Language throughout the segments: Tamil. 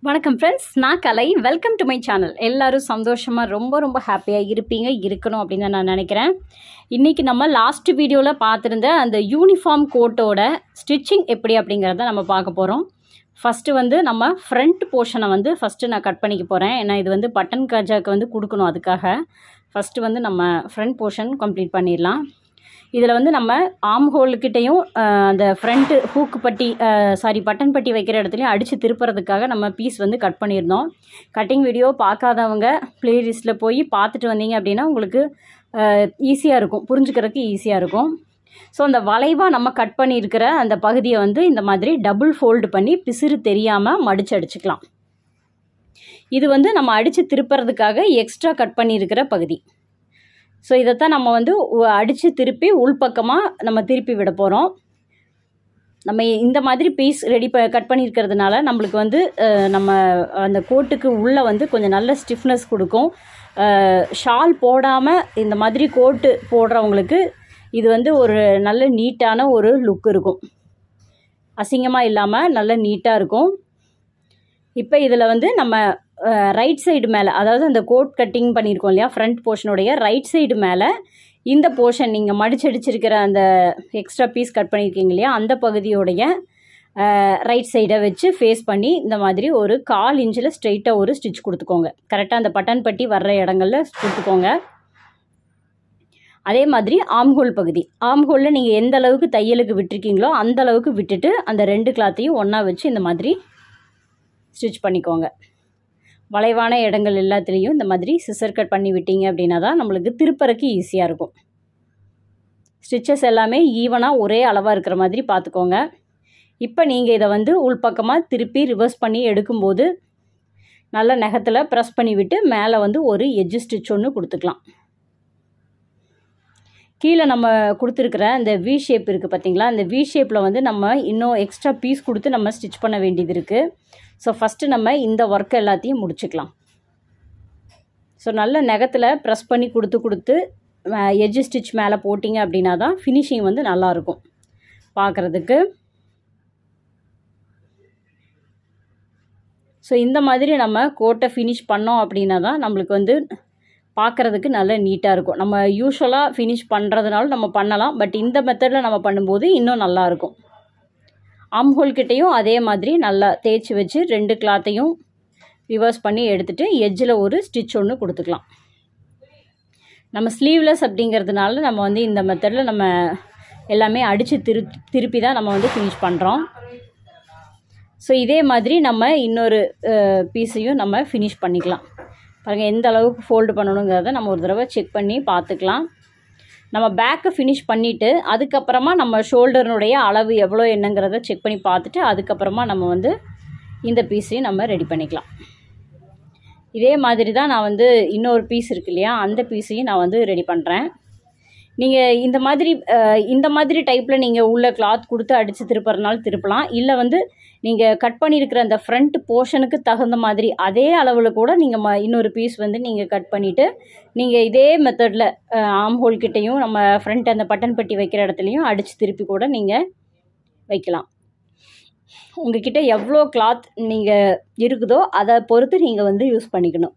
வணக்கம் ஃப்ரெண்ட்ஸ் நான் Kalai welcome to my channel எல்லாரும் சந்தோஷமாக ரொம்ப ரொம்ப ஹாப்பியாக இருப்பீங்க இருக்கணும் அப்படின்னு தான் நான் நினைக்கிறேன் இன்றைக்கி நம்ம லாஸ்ட் வீடியோவில் பார்த்துருந்த அந்த யூனிஃபார்ம் கோட்டோட ஸ்டிச்சிங் எப்படி அப்படிங்கிறத நம்ம பார்க்க போகிறோம் ஃபஸ்ட்டு வந்து நம்ம ஃப்ரண்ட் போர்ஷனை வந்து ஃபஸ்ட்டு நான் கட் பண்ணிக்க போகிறேன் ஏன்னா இது வந்து பட்டன் கஜாக்கு வந்து கொடுக்கணும் அதுக்காக ஃபஸ்ட்டு வந்து நம்ம ஃப்ரண்ட் போர்ஷன் கம்ப்ளீட் பண்ணிடலாம் இதில் வந்து நம்ம ஆம் ஹோல்கிட்டையும் அந்த ஃப்ரண்ட்டு ஹூக்கு பட்டி சாரி பட்டன் பட்டி வைக்கிற இடத்துலையும் அடித்து திருப்புறதுக்காக நம்ம பீஸ் வந்து கட் பண்ணியிருந்தோம் கட்டிங் வீடியோ பார்க்காதவங்க ப்ளேலிஸ்ட்டில் போய் பார்த்துட்டு வந்தீங்க அப்படின்னா உங்களுக்கு ஈஸியாக இருக்கும் புரிஞ்சுக்கிறதுக்கு ஈஸியாக இருக்கும் ஸோ அந்த வளைவாக நம்ம கட் பண்ணியிருக்கிற அந்த பகுதியை வந்து இந்த மாதிரி டபுள் ஃபோல்டு பண்ணி பிசிறு தெரியாமல் மடித்து அடிச்சுக்கலாம் இது வந்து நம்ம அடித்து திருப்புறதுக்காக எக்ஸ்ட்ரா கட் பண்ணியிருக்கிற பகுதி ஸோ இதைத்தான் நம்ம வந்து அடித்து திருப்பி உள்பக்கமாக நம்ம திருப்பி விட போகிறோம் நம்ம இந்த மாதிரி பீஸ் ரெடி ப கட் பண்ணியிருக்கிறதுனால நம்மளுக்கு வந்து நம்ம அந்த கோட்டுக்கு உள்ளே வந்து கொஞ்சம் நல்ல ஸ்டிஃப்னஸ் கொடுக்கும் ஷால் போடாமல் இந்த மாதிரி கோட்டு போடுறவங்களுக்கு இது வந்து ஒரு நல்ல நீட்டான ஒரு லுக் இருக்கும் அசிங்கமாக இல்லாமல் நல்ல நீட்டாக இருக்கும் இப்போ இதில் வந்து நம்ம ரைட் சைடு மேலே அதாவது அந்த கோட் கட்டிங் பண்ணியிருக்கோம் இல்லையா ஃப்ரண்ட் போர்ஷனுடைய ரைட் சைடு மேலே இந்த போர்ஷன் நீங்கள் மடிச்சடிச்சிருக்கிற அந்த எக்ஸ்ட்ரா பீஸ் கட் பண்ணியிருக்கீங்க இல்லையா அந்த பகுதியோடைய ரைட் சைடை வச்சு ஃபேஸ் பண்ணி இந்த மாதிரி ஒரு கால் இன்ச்சில் ஸ்ட்ரெயிட்டாக ஒரு ஸ்டிச் கொடுத்துக்கோங்க கரெக்டாக அந்த பட்டன் பட்டி வர்ற இடங்களில் கொடுத்துக்கோங்க அதே மாதிரி ஆம்ஹோல் பகுதி ஆம்ஹோலில் நீங்கள் எந்த அளவுக்கு தையலுக்கு விட்டுருக்கீங்களோ அந்த அளவுக்கு விட்டுட்டு அந்த ரெண்டு கிளாத்தையும் ஒன்றா வச்சு இந்த மாதிரி ஸ்டிச் பண்ணிக்கோங்க வளைவான இடங்கள் எல்லாத்துலேயும் இந்த மாதிரி சிசர் கட் பண்ணி விட்டீங்க அப்படின்னா தான் நம்மளுக்கு திருப்பறக்கு ஈஸியாக இருக்கும் ஸ்டிச்சஸ் எல்லாமே ஈவனாக ஒரே அளவாக இருக்கிற மாதிரி பார்த்துக்கோங்க இப்போ நீங்கள் இதை வந்து உள்பக்கமாக திருப்பி ரிவர்ஸ் பண்ணி எடுக்கும்போது நல்ல நகத்தில் ப்ரெஸ் பண்ணி விட்டு மேலே வந்து ஒரு எஜ்ஜு ஸ்டிச் ஒன்று கொடுத்துக்கலாம் கீழே நம்ம கொடுத்துருக்குற அந்த வி ஷேப் இருக்குது பார்த்தீங்களா அந்த வி ஷேப்பில் வந்து நம்ம இன்னும் எக்ஸ்ட்ரா பீஸ் கொடுத்து நம்ம ஸ்டிச் பண்ண வேண்டியது இருக்குது ஸோ ஃபஸ்ட்டு நம்ம இந்த ஒர்க் எல்லாத்தையும் முடிச்சுக்கலாம் ஸோ நல்ல நகத்தில் ப்ரெஸ் பண்ணி கொடுத்து கொடுத்து எஜ்ஜு ஸ்டிச் மேலே போட்டிங்க அப்படின்னா தான் ஃபினிஷிங் வந்து நல்லாயிருக்கும் பார்க்குறதுக்கு ஸோ இந்த மாதிரி நம்ம கோட்டை ஃபினிஷ் பண்ணோம் அப்படின்னா தான் நம்மளுக்கு வந்து பார்க்குறதுக்கு நல்ல நீட்டாக இருக்கும் நம்ம யூஸ்வலாக ஃபினிஷ் பண்ணுறதுனால நம்ம பண்ணலாம் பட் இந்த மெத்தடில் நம்ம பண்ணும்போது இன்னும் நல்லாயிருக்கும் ஆம்ஹோல் கிட்டேயும் அதே மாதிரி நல்லா தேய்ச்சி வச்சு ரெண்டு கிளாத்தையும் ரிவர்ஸ் பண்ணி எடுத்துகிட்டு எஜ்ஜில் ஒரு ஸ்டிச் ஒன்று கொடுத்துக்கலாம் நம்ம ஸ்லீவ்லெஸ் அப்படிங்கிறதுனால நம்ம வந்து இந்த மெத்தடில் நம்ம எல்லாமே அடித்து திரு திருப்பி தான் நம்ம வந்து ஃபினிஷ் பண்ணுறோம் ஸோ இதே மாதிரி நம்ம இன்னொரு பீஸையும் நம்ம ஃபினிஷ் பண்ணிக்கலாம் பாருங்கள் எந்த அளவுக்கு ஃபோல்டு பண்ணணுங்கிறத நம்ம ஒரு தடவை செக் பண்ணி பார்த்துக்கலாம் நம்ம பேக்கை ஃபினிஷ் பண்ணிவிட்டு அதுக்கப்புறமா நம்ம ஷோல்டர்னுடைய அளவு எவ்வளோ என்னங்கிறத செக் பண்ணி பார்த்துட்டு அதுக்கப்புறமா நம்ம வந்து இந்த பீஸையும் நம்ம ரெடி பண்ணிக்கலாம் இதே மாதிரி தான் நான் வந்து இன்னொரு பீஸ் இருக்கு இல்லையா அந்த பீஸையும் நான் வந்து ரெடி பண்ணுறேன் நீங்கள் இந்த மாதிரி இந்த மாதிரி டைப்பில் நீங்கள் உள்ள கிளாத் கொடுத்து அடித்து திருப்புறனாலும் திருப்பலாம் இல்லை வந்து நீங்கள் கட் பண்ணியிருக்கிற அந்த ஃப்ரண்ட் போர்ஷனுக்கு தகுந்த மாதிரி அதே அளவில் கூட நீங்கள் ம இன்னொரு பீஸ் வந்து நீங்கள் கட் பண்ணிவிட்டு நீங்கள் இதே மெத்தடில் ஆம் ஹோல் கிட்டேயும் நம்ம ஃப்ரண்ட் அந்த பட்டன் பட்டி வைக்கிற இடத்துலையும் அடித்து திருப்பி கூட நீங்கள் வைக்கலாம் உங்ககிட்ட எவ்வளோ கிளாத் நீங்கள் இருக்குதோ அதை பொறுத்து நீங்கள் வந்து யூஸ் பண்ணிக்கணும்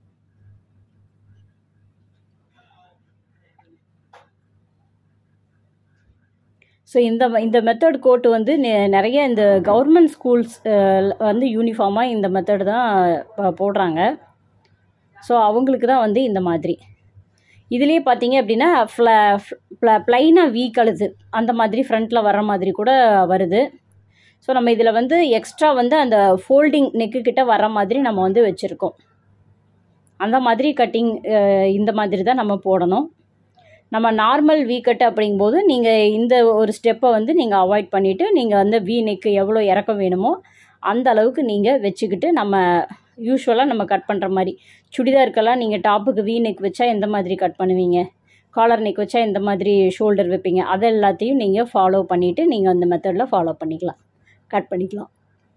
ஸோ இந்த இந்த மெத்தட் கோட்டு வந்து நிறைய இந்த கவர்மெண்ட் ஸ்கூல்ஸ் வந்து யூனிஃபார்மாக இந்த மெத்தட் தான் போடுறாங்க ஸோ அவங்களுக்கு தான் வந்து இந்த மாதிரி இதுலேயே பார்த்தீங்க அப்படின்னா ஃப்ள ப்ளைனாக வீ கழுது அந்த மாதிரி ஃப்ரண்ட்டில் வர்ற மாதிரி கூட வருது ஸோ நம்ம இதில் வந்து எக்ஸ்ட்ரா வந்து அந்த ஃபோல்டிங் நெக்கு கிட்ட வர மாதிரி நம்ம வந்து வச்சுருக்கோம் அந்த மாதிரி கட்டிங் இந்த மாதிரி தான் நம்ம போடணும் நம்ம நார்மல் வீ கட் அப்படிங்கும்போது நீங்கள் இந்த ஒரு ஸ்டெப்பை வந்து நீங்கள் அவாய்ட் பண்ணிவிட்டு நீங்கள் வந்து வீ நெக்கு எவ்வளோ இறக்கம் வேணுமோ அந்த அளவுக்கு நீங்கள் வச்சுக்கிட்டு நம்ம யூஸ்வலாக நம்ம கட் பண்ணுற மாதிரி சுடிதாருக்கெல்லாம் நீங்கள் டாப்புக்கு வீ நெக் வச்சா எந்த மாதிரி கட் பண்ணுவீங்க காலர் நெக் வச்சா எந்த மாதிரி ஷோல்டர் வைப்பீங்க அது எல்லாத்தையும் நீங்கள் ஃபாலோ பண்ணிவிட்டு நீங்கள் அந்த மெத்தடில் ஃபாலோ பண்ணிக்கலாம் கட் பண்ணிக்கலாம்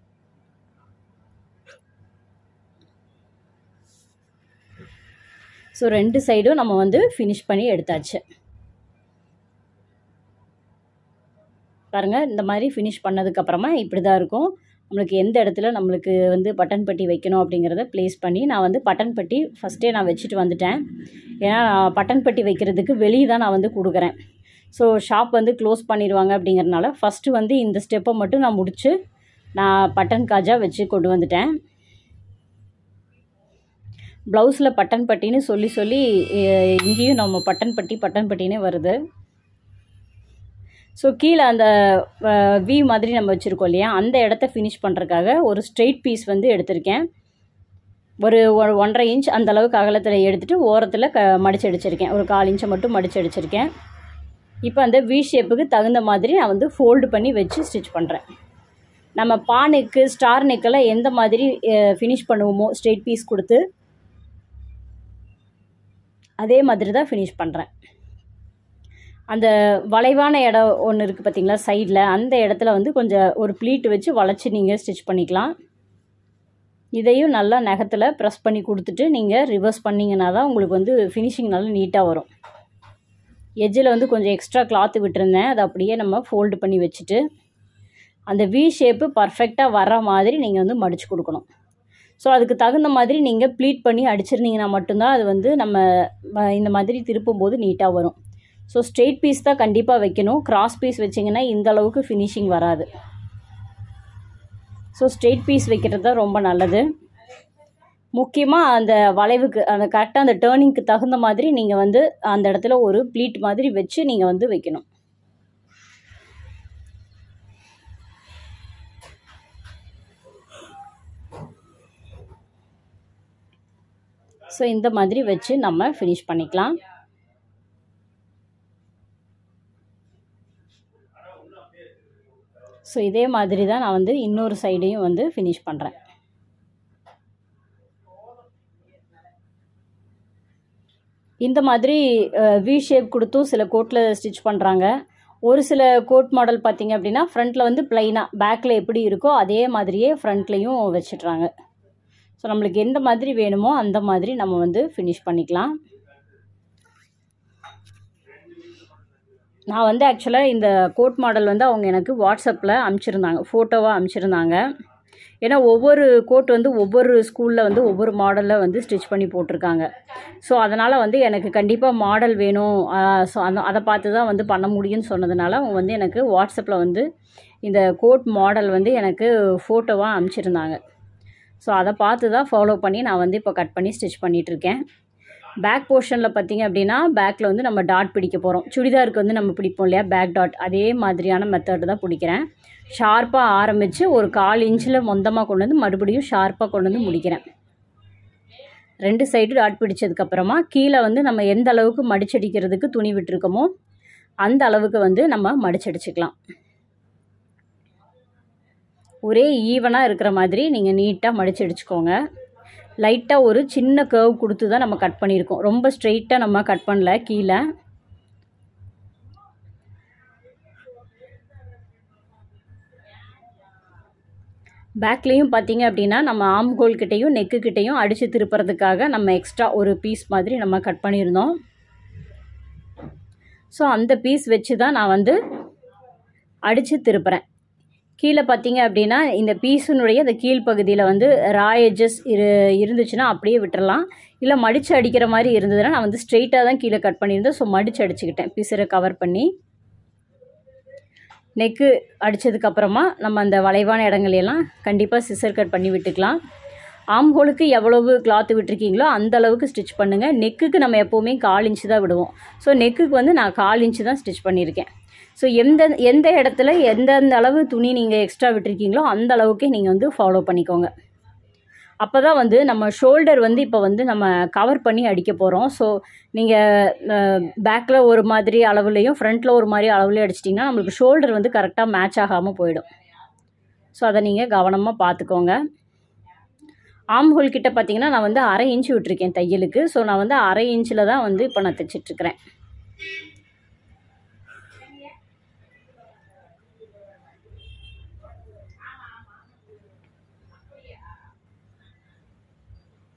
ஸோ ரெண்டு சைடும் நம்ம வந்து ஃபினிஷ் பண்ணி எடுத்தாச்சு பாருங்கள் இந்த மாதிரி ஃபினிஷ் பண்ணதுக்கப்புறமா இப்படி தான் இருக்கும் நம்மளுக்கு எந்த இடத்துல நம்மளுக்கு வந்து பட்டன் பட்டி வைக்கணும் அப்படிங்கிறத ப்ளேஸ் பண்ணி நான் வந்து பட்டன் பட்டி ஃபஸ்ட்டே நான் வச்சுட்டு வந்துட்டேன் ஏன்னா நான் பட்டன் பட்டி வைக்கிறதுக்கு வெளியே தான் நான் வந்து கொடுக்குறேன் ஸோ ஷாப் வந்து க்ளோஸ் பண்ணிடுவாங்க அப்படிங்கிறனால ஃபஸ்ட்டு வந்து இந்த ஸ்டெப்பை மட்டும் நான் முடித்து நான் பட்டன் காஜா வச்சு கொண்டு வந்துட்டேன் ப்ளவுஸில் பட்டன் பட்டின்னு சொல்லி சொல்லி எ- இங்கேயும் நம்ம பட்டன் பட்டி பட்டன் பட்டினே வருது ஸோ கீழே அந்த வி மாதிரி நம்ம வச்சுருக்கோம் இல்லையா அந்த இடத்த ஃபினிஷ் பண்ணுறதுக்காக ஒரு ஸ்ட்ரெயிட் பீஸ் வந்து எடுத்திருக்கேன் ஒரு ஒரு ஒன்றரை இன்ச் அந்த அளவுக்கு அகலத்தில் எடுத்துகிட்டு ஓரத்தில் க மடிச்சு அடிச்சிருக்கேன் ஒரு கால் இன்ச்சை மட்டும் மடிச்சு அடிச்சிருக்கேன் இப்போ அந்த வி ஷேப்புக்கு தகுந்த மாதிரி நான் வந்து ஃபோல்டு பண்ணி வச்சு ஸ்டிச் பண்ணுறேன் நம்ம பா நெக்கு ஸ்டார் நெக்கெல்லாம் எந்த மாதிரி ஃபினிஷ் பண்ணுவோமோ ஸ்ட்ரெயிட் பீஸ் கொடுத்து அதே மாதிரி தான் ஃபினிஷ் பண்ணுறேன் அந்த வளைவான இடம் ஒன்று இருக்குது பார்த்தீங்களா சைடில் அந்த இடத்துல வந்து கொஞ்சம் ஒரு ப்ளீட் வச்சு வளைச்சி நீங்கள் ஸ்டிச் பண்ணிக்கலாம் இதையும் நல்லா நகத்தில் ப்ரெஸ் பண்ணி கொடுத்துட்டு நீங்கள் ரிவர்ஸ் பண்ணிங்கன்னா தான் உங்களுக்கு வந்து ஃபினிஷிங் நல்லா நீட்டாக வரும் எஜ்ஜில் வந்து கொஞ்சம் எக்ஸ்ட்ரா கிளாத்து விட்டுருந்தேன் அதை அப்படியே நம்ம ஃபோல்டு பண்ணி வச்சுட்டு அந்த வி ஷேப்பு பர்ஃபெக்டாக வர மாதிரி நீங்கள் வந்து மடித்து கொடுக்கணும் ஸோ அதுக்கு தகுந்த மாதிரி நீங்கள் ப்ளீட் பண்ணி அடிச்சிருந்தீங்கன்னா மட்டும்தான் அது வந்து நம்ம ம- இந்த மாதிரி திருப்பும் போது நீட்டாக வரும் ஸோ ஸ்ட்ரெயிட் பீஸ் தான் கண்டிப்பாக வைக்கணும் கிராஸ் பீஸ் வச்சிங்கன்னா இந்த அளவுக்கு ஃபினிஷிங் வராது ஸோ ஸ்ட்ரெயிட் பீஸ் வைக்கிறது தான் ரொம்ப நல்லது முக்கியமாக அந்த வளைவுக்கு அந்த கரெக்டாக அந்த டேர்னிங்க்கு தகுந்த மாதிரி நீங்கள் வந்து அந்த இடத்துல ஒரு ப்ளீட் மாதிரி வச்சு நீங்கள் வந்து வைக்கணும் ஸோ இந்த மாதிரி வச்சு நம்ம ஃபினிஷ் பண்ணிக்கலாம் ஸோ இதே மாதிரி தான் நான் வந்து இன்னொரு சைடையும் வந்து ஃபினிஷ் பண்ணுறேன் இந்த மாதிரி வி ஷேப் கொடுத்தும் சில கோட்டில் ஸ்டிச் பண்ணுறாங்க ஒரு சில கோட் மாடல் பார்த்தீங்க அப்படின்னா ஃப்ரண்ட்டில் வந்து ப்ளைனாக பேக்கில் எப்படி இருக்கோ அதே மாதிரியே ஃப்ரண்ட்லேயும் வச்சிட்றாங்க ஸோ நம்மளுக்கு எந்த மாதிரி வேணுமோ அந்த மாதிரி நம்ம வந்து ஃபினிஷ் பண்ணிக்கலாம் நான் வந்து ஆக்சுவலாக இந்த கோட் மாடல் வந்து அவங்க எனக்கு வாட்ஸ்அப்பில் அனுப்பிச்சிருந்தாங்க ஃபோட்டோவாக அனுப்பிச்சிருந்தாங்க ஏன்னா ஒவ்வொரு கோட் வந்து ஒவ்வொரு ஸ்கூலில் வந்து ஒவ்வொரு மாடலில் வந்து ஸ்டிச் பண்ணி போட்டிருக்காங்க ஸோ அதனால் வந்து எனக்கு கண்டிப்பாக மாடல் வேணும் ஸோ அந்த அதை பார்த்து தான் வந்து பண்ண முடியும்னு சொன்னதுனால அவங்க வந்து எனக்கு வாட்ஸ்அப்பில் வந்து இந்த கோட் மாடல் வந்து எனக்கு ஃபோட்டோவாக அனுப்பிச்சிருந்தாங்க ஸோ அதை பார்த்து தான் ஃபாலோ பண்ணி நான் வந்து இப்போ கட் பண்ணி ஸ்டிச் பண்ணிகிட்ருக்கேன் பேக் போர்ஷனில் பார்த்தீங்க அப்படின்னா பேக்கில் வந்து நம்ம டாட் பிடிக்க போகிறோம் சுடிதாருக்கு வந்து நம்ம பிடிப்போம் இல்லையா பேக் டாட் அதே மாதிரியான மெத்தட் தான் பிடிக்கிறேன் ஷார்ப்பாக ஆரம்பித்து ஒரு கால் இன்ச்சில் மொந்தமாக கொண்டு வந்து மறுபடியும் ஷார்ப்பாக கொண்டு வந்து முடிக்கிறேன் ரெண்டு சைடு டாட் பிடிச்சதுக்கப்புறமா கீழே வந்து நம்ம எந்த அளவுக்கு மடிச்சடிக்கிறதுக்கு துணி விட்டுருக்கோமோ அந்த அளவுக்கு வந்து நம்ம மடிச்சடிச்சுக்கலாம் ஒரே ஈவனாக இருக்கிற மாதிரி நீங்கள் நீட்டாக மடிச்சடிச்சுக்கோங்க லைட்டாக ஒரு சின்ன கர்வ் கொடுத்து தான் நம்ம கட் பண்ணியிருக்கோம் ரொம்ப ஸ்ட்ரெயிட்டாக நம்ம கட் பண்ணல கீழே பேக்லேயும் பார்த்தீங்க அப்படின்னா நம்ம ஆம் ஹோல் கிட்டேயும் நெக்கு கிட்டேயும் அடித்து திருப்புறதுக்காக நம்ம எக்ஸ்ட்ரா ஒரு பீஸ் மாதிரி நம்ம கட் பண்ணியிருந்தோம் ஸோ அந்த பீஸ் வச்சு தான் நான் வந்து அடித்து திருப்புறேன் கீழே பார்த்தீங்க அப்படின்னா இந்த பீஸினுடைய இந்த கீழ்ப்பகுதியில் வந்து ரா எட்ஜஸ் இரு இருந்துச்சுன்னா அப்படியே விட்டுறலாம் இல்லை மடித்து அடிக்கிற மாதிரி இருந்ததுன்னா நான் வந்து ஸ்ட்ரெயிட்டாக தான் கீழே கட் பண்ணியிருந்தேன் ஸோ மடித்து அடிச்சுக்கிட்டேன் பீஸரை கவர் பண்ணி நெக்கு அடித்ததுக்கப்புறமா நம்ம அந்த வளைவான இடங்களையெல்லாம் கண்டிப்பாக சிசர் கட் பண்ணி விட்டுக்கலாம் ஆம் ஹோலுக்கு எவ்வளவு கிளாத்து விட்டுருக்கீங்களோ அந்த அளவுக்கு ஸ்டிச் பண்ணுங்கள் நெக்குக்கு நம்ம எப்போவுமே கால் இன்ச்சு தான் விடுவோம் ஸோ நெக்குக்கு வந்து நான் கால் இன்ச்சு தான் ஸ்டிச் பண்ணியிருக்கேன் ஸோ எந்த எந்த இடத்துல எந்தெந்த அளவு துணி நீங்கள் எக்ஸ்ட்ரா விட்டுருக்கீங்களோ அந்த அளவுக்கே நீங்கள் வந்து ஃபாலோ பண்ணிக்கோங்க அப்போ தான் வந்து நம்ம ஷோல்டர் வந்து இப்போ வந்து நம்ம கவர் பண்ணி அடிக்க போகிறோம் ஸோ நீங்கள் பேக்கில் ஒரு மாதிரி அளவுலேயும் ஃப்ரண்ட்டில் ஒரு மாதிரி அளவுலேயும் அடிச்சிட்டிங்கன்னா நம்மளுக்கு ஷோல்டர் வந்து கரெக்டாக மேட்ச் ஆகாமல் போயிடும் ஸோ அதை நீங்கள் கவனமாக பார்த்துக்கோங்க ஆம் ஹோல் கிட்ட பார்த்தீங்கன்னா நான் வந்து அரை இன்ச் விட்டுருக்கேன் தையலுக்கு ஸோ நான் வந்து அரை இன்ச்சில் தான் வந்து இப்போ நான் தைச்சிட்ருக்கிறேன்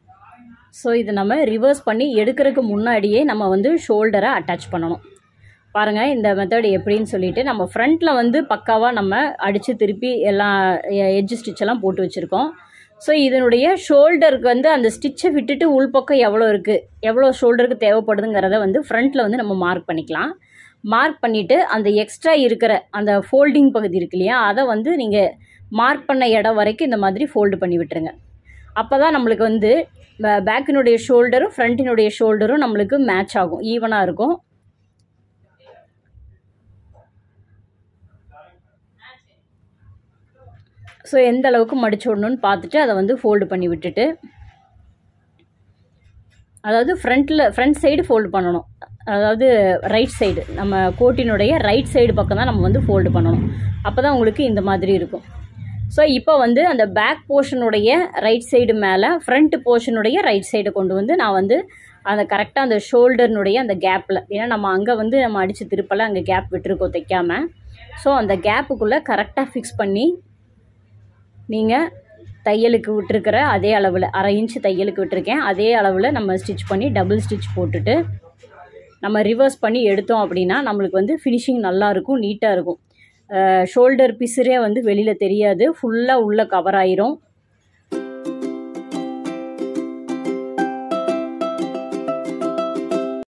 ஸோ இது நம்ம ரிவர்ஸ் பண்ணி எடுக்கிறதுக்கு முன்னாடியே நம்ம வந்து ஷோல்டரை அட்டாச் பண்ணணும் பாருங்கள் இந்த மெத்தட் எப்படின்னு சொல்லிட்டு நம்ம ஃப்ரண்ட்டில் வந்து பக்காவாக நம்ம அடித்து திருப்பி எல்லாம் எட்ஜ் ஸ்டிச்செல்லாம் போட்டு வச்சுருக்கோம் ஸோ இதனுடைய ஷோல்டருக்கு வந்து அந்த ஸ்டிச்சை விட்டுட்டு உள்பக்கம் எவ்வளோ இருக்குது எவ்வளோ ஷோல்டருக்கு தேவைப்படுதுங்கிறத வந்து ஃப்ரண்ட்டில் வந்து நம்ம மார்க் பண்ணிக்கலாம் மார்க் பண்ணிவிட்டு அந்த எக்ஸ்ட்ரா இருக்கிற அந்த ஃபோல்டிங் பகுதி இருக்கு இல்லையா அதை வந்து நீங்கள் மார்க் பண்ண இடம் வரைக்கும் இந்த மாதிரி ஃபோல்டு பண்ணி விட்டுருங்க அப்போ தான் நம்மளுக்கு வந்து பேக்கினுடைய ஷோல்டரும் ஃப்ரண்ட்டினுடைய ஷோல்டரும் நம்மளுக்கு மேட்ச் ஆகும் ஈவனாக இருக்கும் ஸோ எந்த அளவுக்கு மடிச்சு விடணும்னு பார்த்துட்டு அதை வந்து ஃபோல்டு பண்ணி விட்டுட்டு அதாவது ஃப்ரண்ட்டில் ஃப்ரண்ட் சைடு ஃபோல்டு பண்ணணும் அதாவது ரைட் சைடு நம்ம கோட்டினுடைய ரைட் சைடு பக்கம் தான் நம்ம வந்து ஃபோல்டு பண்ணணும் அப்போ தான் உங்களுக்கு இந்த மாதிரி இருக்கும் ஸோ இப்போ வந்து அந்த பேக் போர்ஷனுடைய ரைட் சைடு மேலே ஃப்ரண்ட் போர்ஷனுடைய ரைட் சைடு கொண்டு வந்து நான் வந்து அந்த கரெக்டாக அந்த ஷோல்டர்னுடைய அந்த கேப்பில் ஏன்னா நம்ம அங்கே வந்து நம்ம அடித்து திருப்பல அங்கே கேப் விட்டுருக்கோம் தைக்காமல் ஸோ அந்த கேப்புக்குள்ளே கரெக்டாக ஃபிக்ஸ் பண்ணி நீங்கள் தையலுக்கு விட்டுருக்கிற அதே அளவில் அரை இன்ச்சு தையலுக்கு விட்டுருக்கேன் அதே அளவில் நம்ம ஸ்டிச் பண்ணி டபுள் ஸ்டிச் போட்டுட்டு நம்ம ரிவர்ஸ் பண்ணி எடுத்தோம் அப்படின்னா நம்மளுக்கு வந்து ஃபினிஷிங் நல்லாயிருக்கும் நீட்டாக இருக்கும் ஷோல்டர் பிசுரே வந்து வெளியில் தெரியாது ஃபுல்லாக உள்ளே கவர் ஆயிரும்